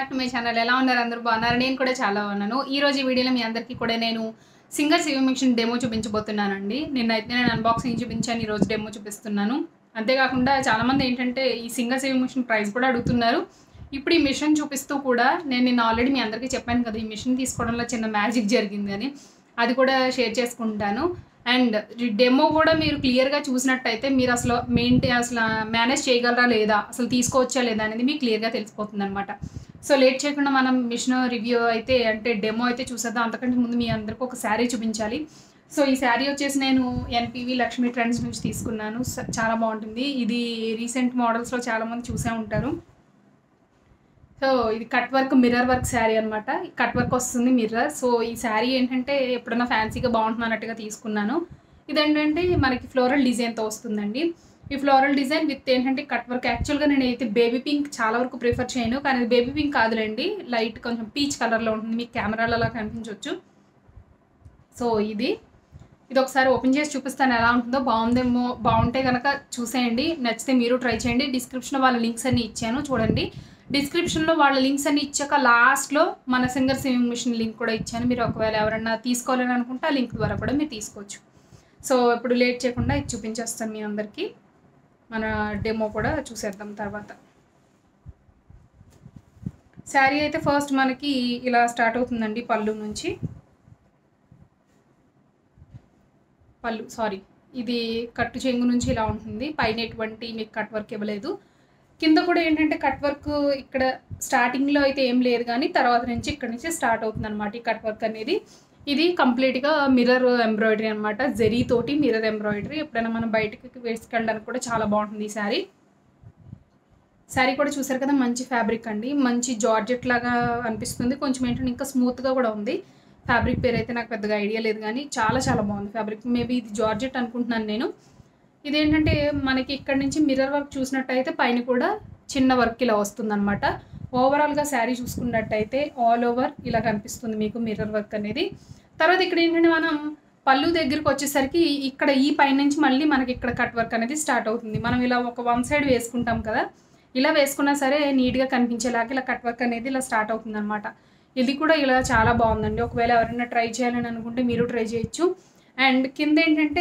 back to my channel ఎలా ఉన్నారు అందరూ బాగున్నారు నేను కూడా చాలా బాగున్నాను ఈ రోజు ఈ వీడియోలో మీ అందరికీ కూడా నేను సింగర్ సివింగ్ మిషన్ డెమో చూపించబోతున్నానండి నిన్నైతే నేను అన్బాక్సింగ్ చూపించాను ఈ రోజు డెమో చూపిస్తున్నాను అంతేకాకుండా చాలామంది ఏంటంటే ఈ సింగర్ సేవింగ్ మిషన్ ప్రైస్ కూడా అడుగుతున్నారు ఇప్పుడు ఈ మిషన్ చూపిస్తూ కూడా నేను నిన్న ఆల్రెడీ మీ అందరికీ చెప్పాను కదా ఈ మిషన్ తీసుకోవడంలో చిన్న మ్యాజిక్ జరిగింది అని అది కూడా షేర్ చేసుకుంటాను అండ్ డెమో కూడా మీరు క్లియర్గా చూసినట్టయితే మీరు అసలు మెయింటైన్ అసలు మేనేజ్ చేయగలరా లేదా అసలు తీసుకోవచ్చా లేదా అనేది మీకు క్లియర్గా తెలిసిపోతుంది అనమాట సో లేట్ చేయకుండా మనం మిషన్ రివ్యూ అయితే అంటే డెమో అయితే చూసేద్దాం అంతకంటే ముందు మీ అందరికీ ఒక శారీ చూపించాలి సో ఈ శారీ వచ్చేసి నేను ఎన్పివి లక్ష్మీ ట్రెండ్స్ నుంచి తీసుకున్నాను స- చాలా బాగుంటుంది ఇది రీసెంట్ మోడల్స్లో చాలామంది చూసే ఉంటారు సో ఇది cut work mirror work sari అనమాట కట్ వర్క్ వస్తుంది మిర్రర్ సో ఈ శారీ ఏంటంటే ఎప్పుడన్నా ఫ్యాన్సీగా బాగుంటుంది అన్నట్టుగా తీసుకున్నాను ఇదేంటంటే మనకి ఫ్లోరల్ డిజైన్తో వస్తుందండి ఈ ఫ్లోరల్ డిజైన్ విత్ ఏంటంటే కట్ వర్క్ యాక్చువల్గా నేను అయితే బేబీ పింక్ చాలా వరకు ప్రిఫర్ చేయను కానీ అది బేబీ పింక్ కాదులేండి లైట్ కొంచెం పీచ్ కలర్లో ఉంటుంది మీకు కెమెరాలో అలా కనిపించవచ్చు సో ఇది ఇది ఒకసారి ఓపెన్ చేసి చూపిస్తాను ఎలా ఉంటుందో బాగుందేమో బాగుంటే కనుక చూసేయండి నచ్చితే మీరు ట్రై చేయండి డిస్క్రిప్షన్లో వాళ్ళ లింక్స్ అన్ని ఇచ్చాను చూడండి డిస్క్రిప్షన్లో వాళ్ళ లింక్స్ అన్ని ఇచ్చాక లాస్ట్లో మన సింగర్ స్విమ్మింగ్ మిషన్ లింక్ కూడా ఇచ్చాను మీరు ఒకవేళ ఎవరన్నా తీసుకోవాలని అనుకుంటే ఆ లింక్ ద్వారా కూడా మీరు తీసుకోవచ్చు సో ఇప్పుడు లేట్ చేయకుండా ఇది చూపించేస్తాను మీ అందరికీ మన డెమో కూడా చూసేద్దాం తర్వాత శారీ అయితే ఫస్ట్ మనకి ఇలా స్టార్ట్ అవుతుందండి పళ్ళు నుంచి పళ్ళు సారీ ఇది కట్టు చెంగు నుంచి ఇలా ఉంటుంది పైన ఎటువంటి మీకు కట్ వర్క్ ఇవ్వలేదు కింద కూడా ఏంటంటే కట్ వర్క్ ఇక్కడ స్టార్టింగ్లో అయితే ఏం లేదు కానీ తర్వాత నుంచి ఇక్కడ నుంచి స్టార్ట్ అవుతుంది అనమాట ఈ కట్ వర్క్ అనేది ఇది కంప్లీట్గా మిర్రర్ ఎంబ్రాయిడరీ అనమాట జెరీ తోటి మిర్రర్ ఎంబ్రాయిడరీ ఎప్పుడైనా మనం బయటకి వేసుకెళ్ళడానికి కూడా చాలా బాగుంటుంది ఈ శారీ శారీ కూడా చూసారు కదా మంచి ఫ్యాబ్రిక్ అండి మంచి జార్జెట్ లాగా అనిపిస్తుంది కొంచెం ఏంటంటే ఇంకా స్మూత్గా కూడా ఉంది ఫ్యాబ్రిక్ పేరు అయితే నాకు పెద్దగా ఐడియా లేదు కానీ చాలా చాలా బాగుంది ఫ్యాబ్రిక్ మేబీ ఇది జార్జెట్ అనుకుంటున్నాను నేను ఇదేంటంటే మనకి ఇక్కడ నుంచి మిర్రర్ వర్క్ చూసినట్టయితే పైన కూడా చిన్న వర్క్ ఇలా వస్తుందన్నమాట ఓవరాల్గా శారీ చూసుకున్నట్టయితే ఆల్ ఓవర్ ఇలా కనిపిస్తుంది మీకు మిర్రర్ వర్క్ అనేది తర్వాత ఇక్కడ ఏంటంటే మనం పళ్ళు దగ్గరికి వచ్చేసరికి ఇక్కడ ఈ పైన నుంచి మళ్ళీ మనకి ఇక్కడ కట్ వర్క్ అనేది స్టార్ట్ అవుతుంది మనం ఇలా ఒక వన్ సైడ్ వేసుకుంటాం కదా ఇలా వేసుకున్నా సరే నీట్గా కనిపించేలాగా ఇలా కట్ వర్క్ అనేది ఇలా స్టార్ట్ అవుతుంది అనమాట ఇది కూడా ఇలా చాలా బాగుందండి ఒకవేళ ఎవరైనా ట్రై చేయాలని అనుకుంటే మీరు ట్రై చేయొచ్చు అండ్ కింద ఏంటంటే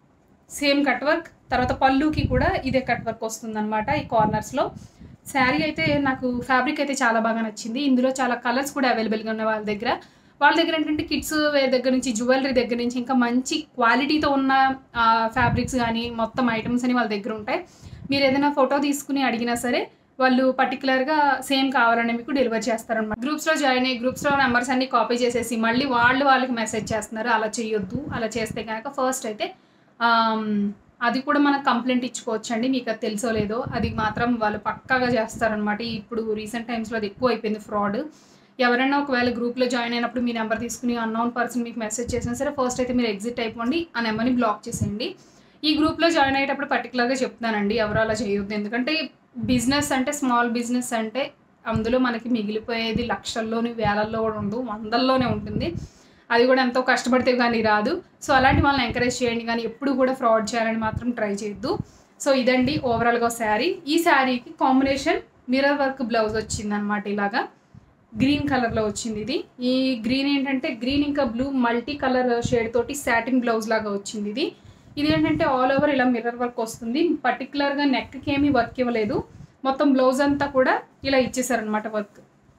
సేమ్ కట్ వర్క్ తర్వాత పళ్ళుకి కూడా ఇదే కట్ వర్క్ వస్తుంది అనమాట ఈ కార్నర్స్లో శారీ అయితే నాకు ఫ్యాబ్రిక్ అయితే చాలా బాగా నచ్చింది ఇందులో చాలా కలర్స్ కూడా అవైలబుల్గా ఉన్నాయి వాళ్ళ దగ్గర వాళ్ళ దగ్గర ఏంటంటే కిడ్స్ వేర్ దగ్గర నుంచి జ్యువెలరీ దగ్గర నుంచి ఇంకా మంచి క్వాలిటీతో ఉన్న ఫ్యాబ్రిక్స్ కానీ మొత్తం ఐటమ్స్ అని వాళ్ళ దగ్గర ఉంటాయి మీరు ఏదైనా ఫోటో తీసుకుని అడిగినా సరే వాళ్ళు పర్టికులర్గా సేమ్ కావాలని మీకు డెలివర్ చేస్తారనమాట గ్రూప్స్లో జాయిన్ అయ్యి గ్రూప్స్లో నెంబర్స్ అన్ని కాపీ చేసేసి మళ్ళీ వాళ్ళు వాళ్ళకి మెసేజ్ చేస్తున్నారు అలా చేయొద్దు అలా చేస్తే కనుక ఫస్ట్ అయితే ఆమ్, అది కూడా మనం కంప్లైంట్ ఇచ్చుకోవచ్చండి మీకు అది తెలుసో లేదో అది మాత్రం వాళ్ళు పక్కాగా చేస్తారనమాట ఇప్పుడు రీసెంట్ టైమ్స్లో అది ఎక్కువ అయిపోయింది ఫ్రాడ్ ఎవరైనా ఒకవేళ గ్రూప్లో జాయిన్ అయినప్పుడు మీ నెంబర్ తీసుకుని అన్నౌన్ పర్సన్ మీకు మెసేజ్ చేసినా సరే ఫస్ట్ అయితే మీరు ఎగ్జిట్ అయిపోండి ఆ నెంబర్ని బ్లాక్ చేసేయండి ఈ గ్రూప్లో జాయిన్ అయ్యేటప్పుడు పర్టికులర్గా చెప్తానండి ఎవరు అలా చేయొద్దు ఎందుకంటే బిజినెస్ అంటే స్మాల్ బిజినెస్ అంటే అందులో మనకి మిగిలిపోయేది లక్షల్లోని వేలల్లో కూడా ఉండదు వందల్లోనే ఉంటుంది అది కూడా ఎంతో కష్టపడితే కానీ రాదు సో అలాంటి వాళ్ళని ఎంకరేజ్ చేయండి కానీ ఎప్పుడు కూడా ఫ్రాడ్ చేయాలని మాత్రం ట్రై చేయొద్దు సో ఇదండి ఓవరాల్గా శారీ ఈ శారీకి కాంబినేషన్ మిర్రర్ వర్క్ బ్లౌజ్ వచ్చింది అనమాట ఇలాగా గ్రీన్ కలర్లో వచ్చింది ఇది ఈ గ్రీన్ ఏంటంటే గ్రీన్ ఇంకా బ్లూ మల్టీ కలర్ షేడ్ తోటి సాటిన్ బ్లౌజ్ లాగా వచ్చింది ఇది ఇది ఏంటంటే ఆల్ ఓవర్ ఇలా మిర్రర్ వర్క్ వస్తుంది పర్టికులర్గా నెక్కి ఏమీ వర్క్ ఇవ్వలేదు మొత్తం బ్లౌజ్ అంతా కూడా ఇలా ఇచ్చేసారనమాట వర్క్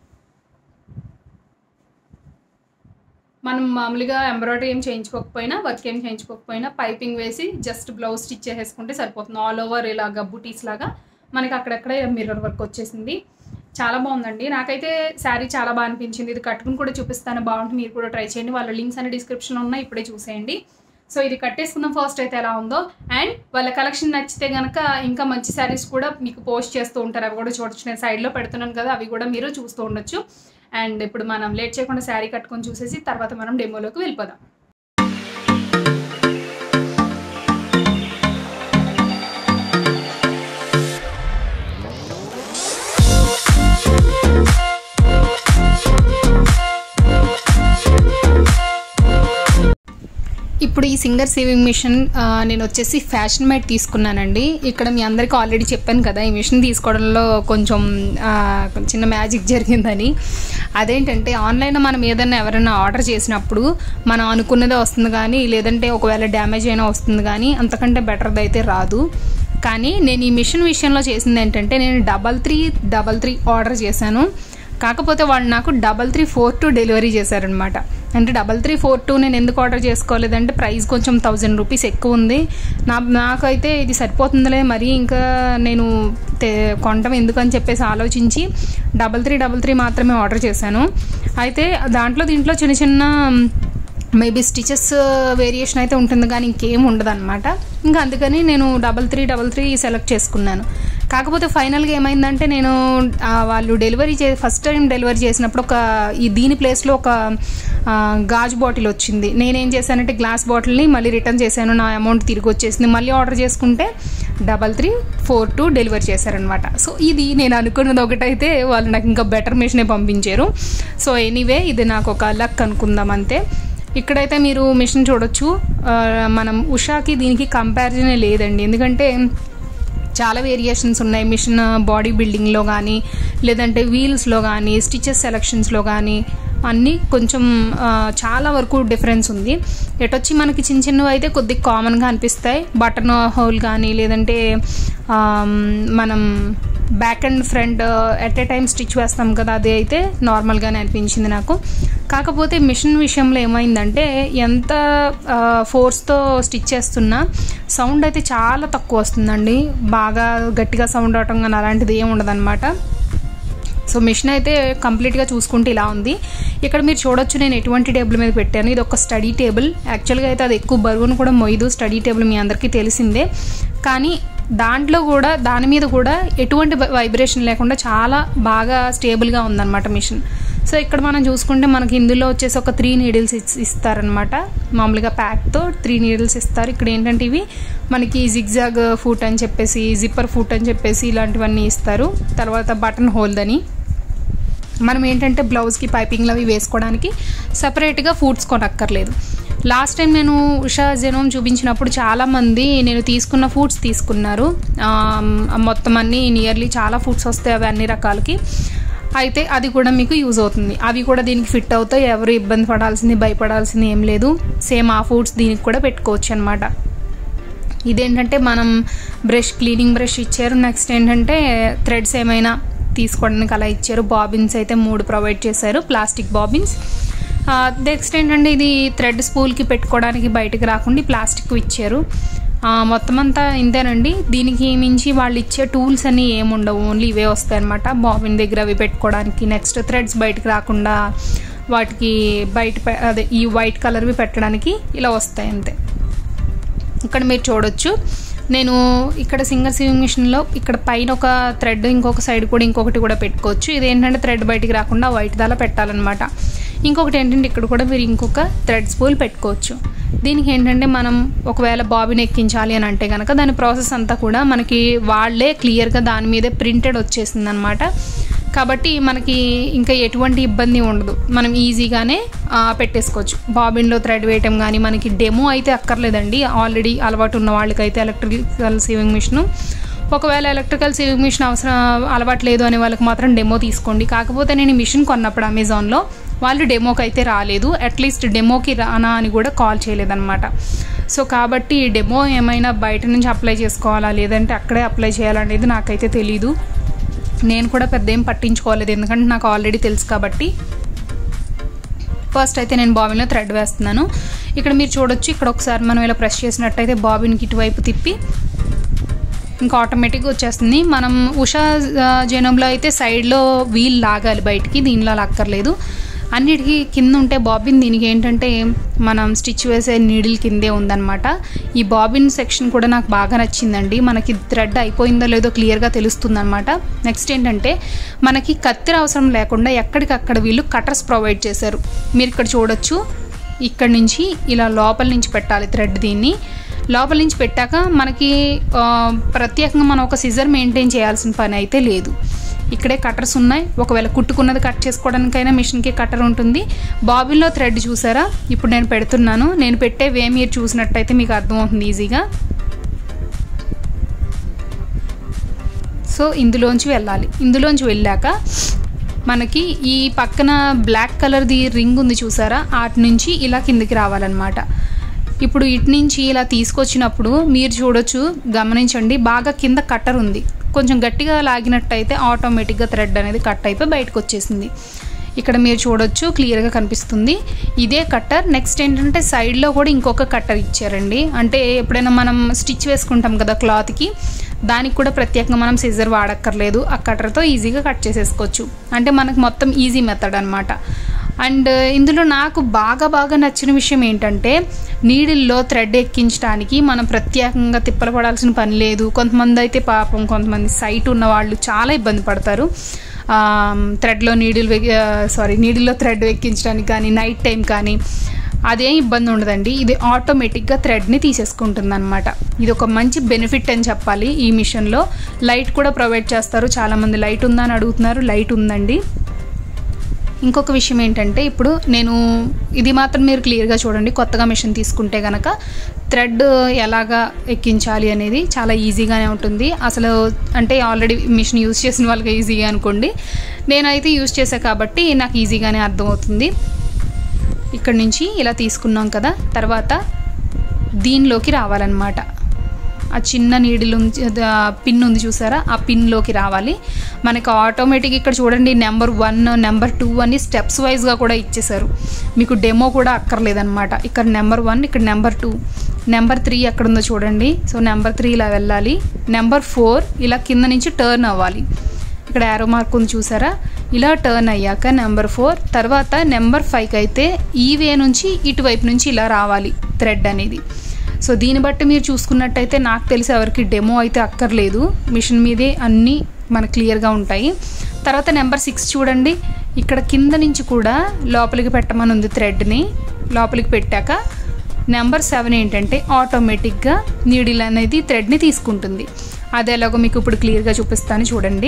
మనం మామూలుగా ఎంబ్రాయిడరీ ఏం చేయించుకోకపోయినా వర్క్ ఏం చేయించుకోకపోయినా పైపింగ్ వేసి జస్ట్ బ్లౌజ్ స్టిచ్ చేసేసుకుంటే సరిపోతుంది ఆల్ ఓవర్ ఇలాగా బుటీస్ లాగా మనకి అక్కడక్కడ మిర్రర్ వర్క్ వచ్చేసింది చాలా బాగుందండి నాకైతే శారీ చాలా బాగా అనిపించింది ఇది కట్టుకుని కూడా చూపిస్తాను బాగుంటుంది మీరు కూడా ట్రై చేయండి వాళ్ళ లింక్స్ అనే డిస్క్రిప్షన్లో ఉన్నాయి ఇప్పుడే చూసేయండి సో ఇది కట్టేసుకుందాం ఫస్ట్ అయితే ఎలా ఉందో అండ్ వాళ్ళ కలెక్షన్ నచ్చితే కనుక ఇంకా మంచి శారీస్ కూడా మీకు పోస్ట్ చేస్తూ ఉంటారు అవి కూడా చూడొచ్చు నేను సైడ్లో పెడుతున్నాను కదా అవి కూడా మీరు చూస్తూ ఉండొచ్చు అండ్ ఇప్పుడు మనం లేట్ చేయకుండా శారీ కట్టుకొని చూసేసి తర్వాత మనం డెమోలోకి వెళ్ళిపోదాం ఇప్పుడు ఈ సింగర్ సేవింగ్ మిషన్ ఆ, నేను వచ్చేసి ఫ్యాషన్ మేట్ తీసుకున్నానండి ఇక్కడ మీ అందరికీ ఆల్రెడీ చెప్పాను కదా ఈ మిషన్ తీసుకోవడంలో కొంచెం ఆ, కొంచెం చిన్న మ్యాజిక్ జరిగిందని అదేంటంటే ఆన్లైన్లో మనం ఏదైనా ఎవరైనా ఆర్డర్ చేసినప్పుడు మనం అనుకున్నదే వస్తుంది కానీ లేదంటే ఒకవేళ డ్యామేజ్ అయినా వస్తుంది కానీ అంతకంటే బెటర్ది అయితే రాదు కానీ నేను ఈ మిషన్ విషయంలో చేసింది ఏంటంటే నేను double three double three order చేశాను కాకపోతే వాళ్ళు నాకు double three four two delivery చేశారనమాట అంటే డబల్ త్రీ ఫోర్ టూ నేను ఎందుకు ఆర్డర్ చేసుకోలేదంటే ప్రైస్ కొంచెం థౌజండ్ రూపీస్ ఎక్కువ ఉంది నా నాకైతే ఇది సరిపోతుందిలే మరి ఇంకా నేను తే కొనటం ఎందుకని చెప్పేసి ఆలోచించి డబల్ త్రీ డబల్ త్రీ మాత్రమే ఆర్డర్ చేశాను అయితే దాంట్లో దీంట్లో చిన్న చిన్న మేబీ స్టిచెస్ వేరియేషన్ అయితే ఉంటుంది కానీ ఇంకేం ఉండదు అనమాట ఇంకా అందుకని నేను double three double three select చేసుకున్నాను కాకపోతే ఫైనల్గా ఏమైందంటే నేను ఆ, వాళ్ళు డెలివరీ చే ఫస్ట్ టైం డెలివరీ చేసినప్పుడు ఒక ఈ దీని ప్లేస్లో ఒక ఆ, గాజు బాటిల్ వచ్చింది నేనేం చేశానంటే గ్లాస్ బాటిల్ని మళ్ళీ రిటర్న్ చేశాను నా అమౌంట్ తిరిగి వచ్చేసింది మళ్ళీ ఆర్డర్ చేసుకుంటే double three four two delivery చేశారనమాట సో ఇది నేను అనుకున్నది ఒకటైతే వాళ్ళు నాకు ఇంకా బెటర్ మిషనే పంపించారు సో ఎనీవే ఇది నాకు ఒక లక్ అనుకుందాం అంతే ఇక్కడైతే మీరు మిషన్ చూడొచ్చు ఆ, మనం ఉషాకి దీనికి కంపారిజనే లేదండి ఎందుకంటే చాలా వేరియేషన్స్ ఉన్నాయి మిషన్ బాడీ బిల్డింగ్లో కానీ లేదంటే వీల్స్లో కానీ స్టిచెస్ సెలక్షన్స్లో కానీ అన్నీ కొంచెం ఆ, చాలా వరకు డిఫరెన్స్ ఉంది ఎటొచ్చి మనకి చిన్న చిన్నవి అయితే కొద్దిగా కామన్గా అనిపిస్తాయి బటన్ హోల్ కానీ లేదంటే ఆమ్, మనం back and front at a time stitch వేస్తాం కదా అది అయితే నార్మల్గానే అనిపించింది నాకు కాకపోతే మిషన్ విషయంలో ఏమైందంటే ఎంత ఫోర్స్తో స్టిచ్ చేస్తున్నా సౌండ్ అయితే చాలా తక్కువ వస్తుందండి బాగా గట్టిగా సౌండ్ అవటం కానీ అలాంటిది ఏమి ఉండదన్నమాట సో మిషన్ అయితే కంప్లీట్గా చూసుకుంటే ఇలా ఉంది ఇక్కడ మీరు చూడొచ్చు నేను ఎటువంటి టేబుల్ మీద పెట్టాను ఇది ఒక స్టడీ టేబుల్ యాక్చువల్గా అయితే అది ఎక్కువ బరువును కూడా మొయ్యదు స్టడీ టేబుల్ మీ అందరికీ తెలిసిందే కానీ దాంట్లో కూడా దాని మీద కూడా ఎటువంటి వైబ్రేషన్ లేకుండా చాలా బాగా స్టేబుల్గా ఉందన్నమాట మిషన్ సో ఇక్కడ మనం చూసుకుంటే మనకి ఇందులో వచ్చేసి ఒక త్రీ నీడిల్స్ ఇస్తారనమాట మామూలుగా ప్యాక్తో త్రీ నీడిల్స్ ఇస్తారు ఇక్కడ ఏంటంటే ఇవి మనకి జిగ్జాగ్ ఫూట్ అని చెప్పేసి జిప్పర్ ఫూట్ అని చెప్పేసి ఇలాంటివన్నీ ఇస్తారు తర్వాత బటన్ హోల్ దని మనం ఏంటంటే బ్లౌజ్కి పైపింగ్లు అవి వేసుకోవడానికి సపరేట్గా ఫుడ్స్ కొనక్కర్లేదు లాస్ట్ టైం నేను ఉషా జెనోమ్ చూపించినప్పుడు చాలామంది నేను తీసుకున్న ఫుడ్స్ తీసుకున్నారు ఆమ్, మొత్తం అన్ని నియర్లీ చాలా ఫుడ్స్ వస్తాయి అవి అన్ని రకాలకి అయితే అది కూడా మీకు యూజ్ అవుతుంది అవి కూడా దీనికి ఫిట్ అవుతాయి ఎవరు ఇబ్బంది పడాల్సింది భయపడాల్సింది ఏం లేదు సేమ్ ఆ ఫుడ్స్ దీనికి కూడా పెట్టుకోవచ్చు అనమాట ఇదేంటంటే మనం బ్రష్ క్లీనింగ్ బ్రష్ ఇచ్చారు నెక్స్ట్ ఏంటంటే థ్రెడ్స్ ఏమైనా తీసుకోవడానికి అలా ఇచ్చారు బాబిన్స్ అయితే మూడు ప్రొవైడ్ చేశారు ప్లాస్టిక్ బాబిన్స్ నెక్స్ట్ ఏంటంటే ఇది థ్రెడ్ స్పూల్కి పెట్టుకోవడానికి బయటకు రాకుండా ఈ ప్లాస్టిక్ ఇచ్చారు ఆ, మొత్తం అంతా ఇంతేనండి దీనికి మించి వాళ్ళు ఇచ్చే టూల్స్ అన్ని ఏముండవు ఓన్లీ ఇవే వస్తాయి అనమాట బాబిన్ దగ్గర అవి పెట్టుకోవడానికి నెక్స్ట్ థ్రెడ్స్ బయటకు రాకుండా వాటికి బయట పె- అదే ఈ వైట్ కలర్వి పెట్టడానికి ఇలా వస్తాయి అంతే ఇక్కడ మీరు చూడొచ్చు నేను ఇక్కడ సింగర్ సివింగ్ మిషన్లో ఇక్కడ పైన ఒక థ్రెడ్ ఇంకొక సైడ్ కూడా ఇంకొకటి కూడా పెట్టుకోవచ్చు ఇది ఏంటంటే థ్రెడ్ బయటికి రాకుండా వైట్ దాలా పెట్టాలన్నమాట ఇంకొకటి ఏంటంటే ఇక్కడ కూడా మీరు ఇంకొక థ్రెడ్ స్పూల్ పెట్టుకోవచ్చు దీనికి ఏంటంటే మనం ఒకవేళ బాబిని ఎక్కించాలి అని అంటే కనుక దాని ప్రాసెస్ అంతా కూడా మనకి వాళ్ళే క్లియర్గా దాని మీదే ప్రింటెడ్ వచ్చేసింది అనమాట కాబట్టి మనకి ఇంకా ఎటువంటి ఇబ్బంది ఉండదు మనం ఈజీగానే ఆ, పెట్టేసుకోవచ్చు బాబిన్లో థ్రెడ్ వేయటం కానీ మనకి డెమో అయితే అక్కర్లేదండి ఆల్రెడీ అలవాటు ఉన్న వాళ్ళకైతే ఎలక్ట్రికల్ సేవింగ్ మిషన్ ఒకవేళ ఎలక్ట్రికల్ సేవింగ్ మిషన్ అవసరం అలవాటు లేదు అనే వాళ్ళకి మాత్రం డెమో తీసుకోండి కాకపోతే నేను ఈ మిషన్ కొన్నప్పుడు అమెజాన్లో వాళ్ళు డెమోకి అయితే రాలేదు అట్లీస్ట్ డెమోకి రానా అని కూడా కాల్ చేయలేదన్నమాట సో కాబట్టి ఈ డెమో ఏమైనా బయట నుంచి అప్లై చేసుకోవాలా లేదంటే అక్కడే అప్లై చేయాలనేది నాకైతే తెలీదు నేను కూడా పెద్ద ఏం పట్టించుకోలేదు ఎందుకంటే నాకు ఆల్రెడీ తెలుసు కాబట్టి ఫస్ట్ అయితే నేను బాబిన్లో థ్రెడ్ వేస్తున్నాను ఇక్కడ మీరు చూడొచ్చు ఇక్కడ ఒకసారి మనం ఇలా ప్రెస్ చేసినట్టయితే బాబిన్కి ఇటువైపు తిప్పి ఇంకా ఆటోమేటిక్గా వచ్చేస్తుంది మనం ఉషా ఆ, జెనోమ్లో అయితే సైడ్లో వీల్ లాగాలి బయటికి దీనిలో అలా అక్కర్లేదు అన్నిటికీ కింద ఉంటే బాబిన్ దీనికి ఏంటంటే మనం స్టిచ్ వేసే నీడిల్ కిందే ఉందన్నమాట ఈ బాబిన్ సెక్షన్ కూడా నాకు బాగా నచ్చిందండి మనకి థ్రెడ్ అయిపోయిందో లేదో క్లియర్గా తెలుస్తుంది అనమాట నెక్స్ట్ ఏంటంటే మనకి కత్తెర అవసరం లేకుండా ఎక్కడికక్కడ వీళ్ళు కటర్స్ ప్రొవైడ్ చేశారు మీరు ఇక్కడ చూడొచ్చు ఇక్కడ నుంచి ఇలా లోపల నుంచి పెట్టాలి థ్రెడ్ దీన్ని లోపల నుంచి పెట్టాక మనకి ఆ, ప్రత్యేకంగా మనం ఒక సిజర్ మెయింటైన్ చేయాల్సిన పని అయితే లేదు ఇక్కడే కట్టర్స్ ఉన్నాయి ఒకవేళ కుట్టుకున్నది కట్ చేసుకోవడానికైనా మిషన్కి కట్టర్ ఉంటుంది బాబిన్లో థ్రెడ్ చూసారా ఇప్పుడు నేను పెడుతున్నాను నేను పెట్టే వే మీరు చూసినట్టయితే మీకు అర్థమవుతుంది ఈజీగా సో ఇందులోంచి వెళ్ళాలి ఇందులోంచి వెళ్ళాక మనకి ఈ పక్కన బ్లాక్ కలర్ది రింగ్ ఉంది చూసారా వాటి నుంచి ఇలా కిందికి రావాలన్నమాట ఇప్పుడు ఇటు నుంచి ఇలా తీసుకొచ్చినప్పుడు మీరు చూడొచ్చు గమనించండి బాగా కింద కట్టర్ ఉంది కొంచెం గట్టిగా లాగినట్టయితే ఆటోమేటిక్గా థ్రెడ్ అనేది కట్ అయిపోయి బయటకు వచ్చేసింది ఇక్కడ మీరు చూడొచ్చు క్లియర్గా కనిపిస్తుంది ఇదే కట్టర్ నెక్స్ట్ ఏంటంటే సైడ్లో కూడా ఇంకొక కట్టర్ ఇచ్చారండి అంటే ఎప్పుడైనా మనం స్టిచ్ వేసుకుంటాం కదా క్లాత్కి దానికి కూడా ప్రత్యేకంగా మనం సిజర్ వాడక్కర్లేదు ఆ కట్టర్తో ఈజీగా కట్ చేసేసుకోవచ్చు అంటే మనకు మొత్తం ఈజీ మెథడ్ అనమాట అండ్ ఇందులో నాకు బాగా బాగా నచ్చిన విషయం ఏంటంటే నీడిల్లో థ్రెడ్ ఎక్కించడానికి మనం ప్రత్యేకంగా తిప్పలు పడాల్సిన పని లేదు కొంతమంది అయితే పాపం కొంతమంది సైట్ ఉన్న వాళ్ళు చాలా ఇబ్బంది పడతారు థ్రెడ్లో నీడిల్ సారీ నీడిల్లో థ్రెడ్ ఎక్కించడానికి కానీ నైట్ టైం కానీ అదేం ఇబ్బంది ఉండదండి ఇది ఆటోమేటిక్గా థ్రెడ్ని తీసేసుకుంటుంది అనమాట ఇది ఒక మంచి బెనిఫిట్ అని చెప్పాలి ఈ మిషన్లో లైట్ కూడా ప్రొవైడ్ చేస్తారు చాలామంది లైట్ ఉందా అని అడుగుతున్నారు లైట్ ఉందండి ఇంకొక విషయం ఏంటంటే ఇప్పుడు నేను ఇది మాత్రం మీరు క్లియర్గా చూడండి కొత్తగా మిషన్ తీసుకుంటే కనుక థ్రెడ్ ఎలాగా ఎక్కించాలి అనేది చాలా ఈజీగానే ఉంటుంది అసలు అంటే ఆల్రెడీ మిషన్ యూజ్ చేసిన వాళ్ళకి ఈజీగా అనుకోండి నేనైతే యూజ్ చేసా కాబట్టి నాకు ఈజీగానే అర్థమవుతుంది ఇక్కడ నుంచి ఇలా తీసుకున్నాం కదా తర్వాత దీనిలోకి రావాలన్నమాట ఆ చిన్న నీడిల్ పిన్ ఉంది చూసారా ఆ పిన్లోకి రావాలి మనకి ఆటోమేటిక్ ఇక్కడ చూడండి నెంబర్ వన్ నెంబర్ టూ అని స్టెప్స్ వైజ్గా కూడా ఇచ్చేసారు మీకు డెమో కూడా అక్కర్లేదన్నమాట ఇక్కడ నెంబర్ వన్ ఇక్కడ నెంబర్ టూ నెంబర్ త్రీ ఎక్కడ ఉందో చూడండి సో నెంబర్ త్రీ ఇలా వెళ్ళాలి నెంబర్ ఫోర్ ఇలా కింద నుంచి టర్న్ అవ్వాలి ఇక్కడ యారో మార్క్ ఉంది చూసారా ఇలా టర్న్ అయ్యాక నెంబర్ ఫోర్ తర్వాత నెంబర్ ఫైవ్కి అయితే ఈ వే నుంచి ఇటువైపు నుంచి ఇలా రావాలి థ్రెడ్ అనేది సో దీన్ని బట్టి మీరు చూసుకున్నట్టయితే నాకు తెలిసి ఎవరికి డెమో అయితే అక్కర్లేదు మిషన్ మీదే అన్నీ మనకు క్లియర్గా ఉంటాయి తర్వాత నెంబర్ సిక్స్ చూడండి ఇక్కడ కింద నుంచి కూడా లోపలికి పెట్టమని ఉంది థ్రెడ్ని లోపలికి పెట్టాక నెంబర్ సెవెన్ ఏంటంటే ఆటోమేటిక్గా నీడిల్ అనేది థ్రెడ్ని తీసుకుంటుంది అది ఎలాగో మీకు ఇప్పుడు క్లియర్గా చూపిస్తాను చూడండి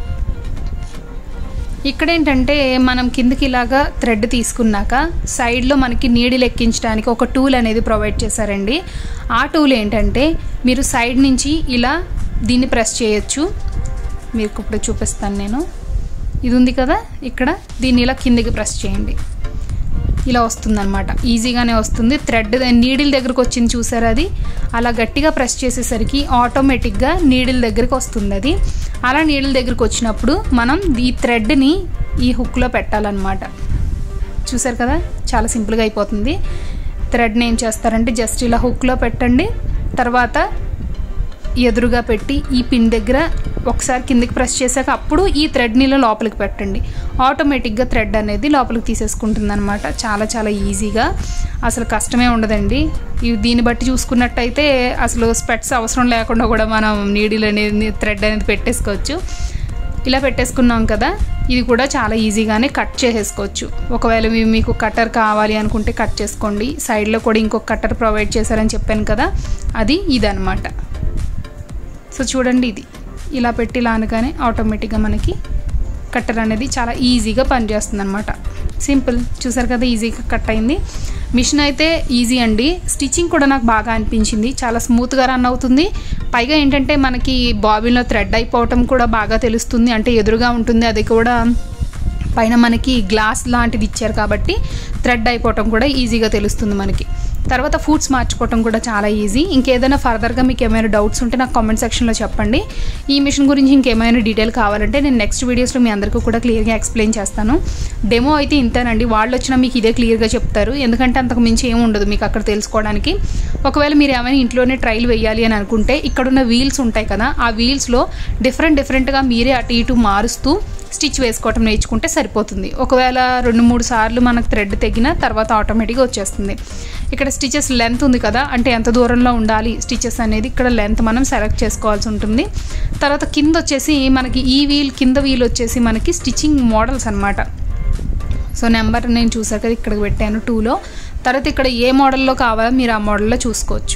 ఇక్కడ ఏంటంటే మనం కిందకి ఇలాగా థ్రెడ్ తీసుకున్నాక సైడ్లో మనకి నీడిల్ ఎక్కించడానికి ఒక టూల్ అనేది ప్రొవైడ్ చేశారండి ఆ టూల్ ఏంటంటే మీరు సైడ్ నుంచి ఇలా దీన్ని ప్రెస్ చేయొచ్చు మీకు ఇప్పుడు చూపిస్తాను నేను ఇది ఉంది కదా ఇక్కడ దీన్ని ఇలా కిందికి ప్రెస్ చేయండి ఇలా వస్తుందన్నమాట ఈజీగానే వస్తుంది థ్రెడ్ నీడిల్ దగ్గరకు వచ్చింది చూసారు అది అలా గట్టిగా ప్రెస్ చేసేసరికి ఆటోమేటిక్గా నీడిల్ దగ్గరికి వస్తుంది అది అలా నీడిల్ దగ్గరికి వచ్చినప్పుడు మనం ఈ థ్రెడ్ని ఈ హుక్లో పెట్టాలన్నమాట చూసారు కదా చాలా సింపుల్గా అయిపోతుంది థ్రెడ్ని ఏం చేస్తారంటే జస్ట్ ఇలా హుక్లో పెట్టండి తర్వాత ఎదురుగా పెట్టి ఈ పిన్ దగ్గర ఒకసారి కిందికి ప్రెస్ చేశాక అప్పుడు ఈ థ్రెడ్ని ఇలా లోపలికి పెట్టండి ఆటోమేటిక్గా థ్రెడ్ అనేది లోపలికి తీసేసుకుంటుంది అనమాట చాలా చాలా ఈజీగా అసలు కష్టమే ఉండదండి ఇవి దీన్ని బట్టి చూసుకున్నట్టయితే అసలు స్పెట్స్ అవసరం లేకుండా కూడా మనం నీడిల్ అనేది థ్రెడ్ అనేది పెట్టేసుకోవచ్చు ఇలా పెట్టేసుకున్నాం కదా ఇది కూడా చాలా ఈజీగానే కట్ చేసేసుకోవచ్చు ఒకవేళ మీ మీకు కట్టర్ కావాలి అనుకుంటే కట్ చేసుకోండి సైడ్లో కూడా ఇంకొక కట్టర్ ప్రొవైడ్ చేశారని చెప్పాను కదా అది ఇదనమాట సో చూడండి ఇది ఇలా పెట్టి ఇలా అనగానే ఆటోమేటిక్గా మనకి కట్టర్ అనేది చాలా ఈజీగా పనిచేస్తుంది అనమాట సింపుల్ చూసారు కదా ఈజీగా కట్ అయింది మిషన్ అయితే ఈజీ అండి స్టిచ్చింగ్ కూడా నాకు బాగా అనిపించింది చాలా స్మూత్గా రన్ అవుతుంది పైగా ఏంటంటే మనకి బాబిన్లో థ్రెడ్ అయిపోవటం కూడా బాగా తెలుస్తుంది అంటే ఎదురుగా ఉంటుంది అది కూడా పైన మనకి గ్లాస్ లాంటిది ఇచ్చారు కాబట్టి థ్రెడ్ అయిపోవటం కూడా ఈజీగా తెలుస్తుంది మనకి తర్వాత ఫుడ్స్ మార్చుకోవటం కూడా చాలా ఈజీ ఇంకేదైనా ఫర్దర్గా మీకు ఏమైనా డౌట్స్ ఉంటే నాకు కామెంట్ సెక్షన్లో చెప్పండి ఈ మిషన్ గురించి ఇంకేమైనా డీటెయిల్ కావాలంటే నేను నెక్స్ట్ వీడియోస్లో మీ అందరికీ కూడా క్లియర్గా ఎక్స్ప్లెయిన్ చేస్తాను డెమో అయితే ఇంతేనండి వాళ్ళు వచ్చినా మీకు ఇదే క్లియర్గా చెప్తారు ఎందుకంటే అంతకు మించి ఏమి ఉండదు మీకు అక్కడ తెలుసుకోవడానికి ఒకవేళ మీరు ఏమైనా ఇంట్లోనే ట్రైల్ వేయాలి అని అనుకుంటే ఇక్కడున్న వీల్స్ ఉంటాయి కదా ఆ వీల్స్లో డిఫరెంట్ డిఫరెంట్గా మీరే అటు ఇటు మారుస్తూ స్టిచ్ వేసుకోవటం నేర్చుకుంటే సరిపోతుంది ఒకవేళ రెండు మూడు సార్లు మనకు థ్రెడ్ తెగిన తర్వాత ఆటోమేటిక్గా వచ్చేస్తుంది ఇక్కడ స్టిచెస్ లెంత్ ఉంది కదా అంటే ఎంత దూరంలో ఉండాలి స్టిచెస్ అనేది ఇక్కడ లెంత్ మనం సెలెక్ట్ చేసుకోవాల్సి ఉంటుంది తర్వాత కింద వచ్చేసి మనకి ఈ వీల్ కింద వీల్ వచ్చేసి మనకి స్టిచ్చింగ్ మోడల్స్ అనమాట సో నెంబర్ నేను చూసాక ఇక్కడికి పెట్టాను టూలో తర్వాత ఇక్కడ ఏ మోడల్లో కావాలో మీరు ఆ మోడల్లో చూసుకోవచ్చు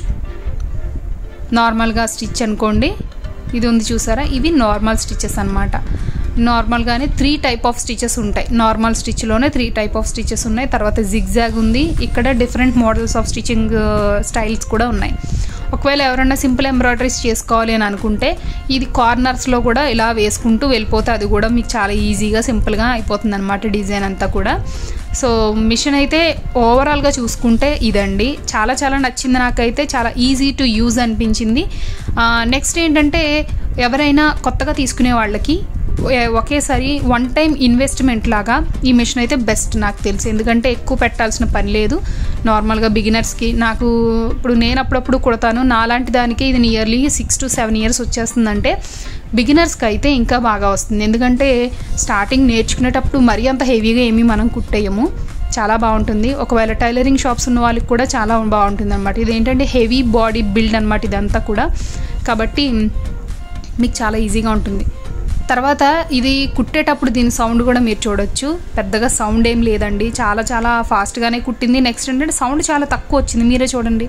నార్మల్గా స్టిచ్ అనుకోండి ఇది ఉంది చూసారా ఇవి నార్మల్ స్టిచెస్ అనమాట నార్మల్గానే త్రీ టైప్ ఆఫ్ స్టిచెస్ ఉంటాయి నార్మల్ స్టిచ్లోనే త్రీ టైప్ ఆఫ్ స్టిచెస్ ఉన్నాయి తర్వాత జిగ్జాగ్ ఉంది ఇక్కడ different models of stitching styles కూడా ఉన్నాయి ఒకవేళ ఎవరైనా సింపుల్ ఎంబ్రాయిడరీస్ చేసుకోవాలి అని అనుకుంటే ఇది కార్నర్స్లో కూడా ఇలా వేసుకుంటూ వెళ్ళిపోతే అది కూడా మీకు చాలా ఈజీగా సింపుల్గా అయిపోతుంది అనమాట డిజైన్ అంతా కూడా సో మిషన్ అయితే ఓవరాల్గా చూసుకుంటే ఇదండి చాలా చాలా నచ్చింది నాకైతే చాలా ఈజీ టు యూజ్ అనిపించింది నెక్స్ట్ ఏంటంటే ఎవరైనా కొత్తగా తీసుకునే వాళ్ళకి ఏ- ఒకేసారి వన్ టైం ఇన్వెస్ట్మెంట్ లాగా ఈ మిషన్ అయితే బెస్ట్ నాకు తెలిసి ఎందుకంటే ఎక్కువ పెట్టాల్సిన పని లేదు నార్మల్గా బిగినర్స్కి నాకు ఇప్పుడు నేను అప్పుడప్పుడు కుడతాను నాలాంటి దానికి ఇది nearly six to seven years వచ్చేస్తుందంటే బిగినర్స్కి అయితే ఇంకా బాగా వస్తుంది ఎందుకంటే స్టార్టింగ్ నేర్చుకునేటప్పుడు మరీ అంత హెవీగా ఏమీ మనం కుట్టేయము చాలా బాగుంటుంది ఒకవేళ టైలరింగ్ షాప్స్ ఉన్న వాళ్ళకి కూడా చాలా బాగుంటుంది అనమాట ఇది ఏంటంటే హెవీ బాడీ బిల్డ్ అనమాట ఇదంతా కూడా కాబట్టి మీకు చాలా ఈజీగా ఉంటుంది తర్వాత ఇది కుట్టేటప్పుడు దీని సౌండ్ కూడా మీరు చూడొచ్చు పెద్దగా సౌండ్ ఏం లేదండి చాలా చాలా ఫాస్ట్గానే కుట్టింది నెక్స్ట్ ఏంటంటే సౌండ్ చాలా తక్కువ వచ్చింది మీరే చూడండి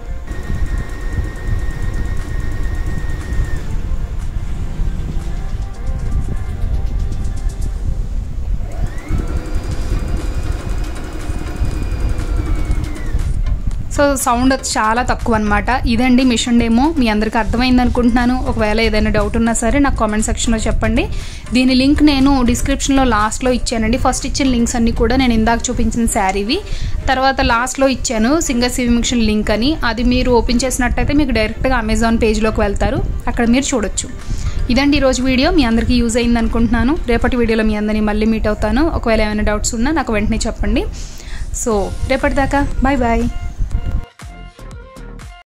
సో సౌండ్ చాలా తక్కువ అనమాట ఇదండి మిషన్ డేమో మీ అందరికీ అర్థమైంది అనుకుంటున్నాను ఒకవేళ ఏదైనా డౌట్ ఉన్నా సరే నాకు కామెంట్ సెక్షన్లో చెప్పండి దీని లింక్ నేను డిస్క్రిప్షన్లో లాస్ట్లో ఇచ్చానండి ఫస్ట్ ఇచ్చిన లింక్స్ అన్ని కూడా నేను ఇందాక చూపించిన శారీవి తర్వాత లాస్ట్లో ఇచ్చాను సింగర్ సివి మిషన్ లింక్ అని అది మీరు ఓపెన్ చేసినట్టయితే మీకు డైరెక్ట్గా అమెజాన్ పేజ్లోకి వెళ్తారు అక్కడ మీరు చూడొచ్చు ఇదండి ఈరోజు వీడియో మీ అందరికీ యూజ్ అయింది అనుకుంటున్నాను రేపటి వీడియోలో మీ అందరినీ మళ్ళీ మీట్ అవుతాను ఒకవేళ ఏమైనా డౌట్స్ ఉన్నా నాకు వెంటనే చెప్పండి సో రేపటిదాకా బాయ్ బాయ్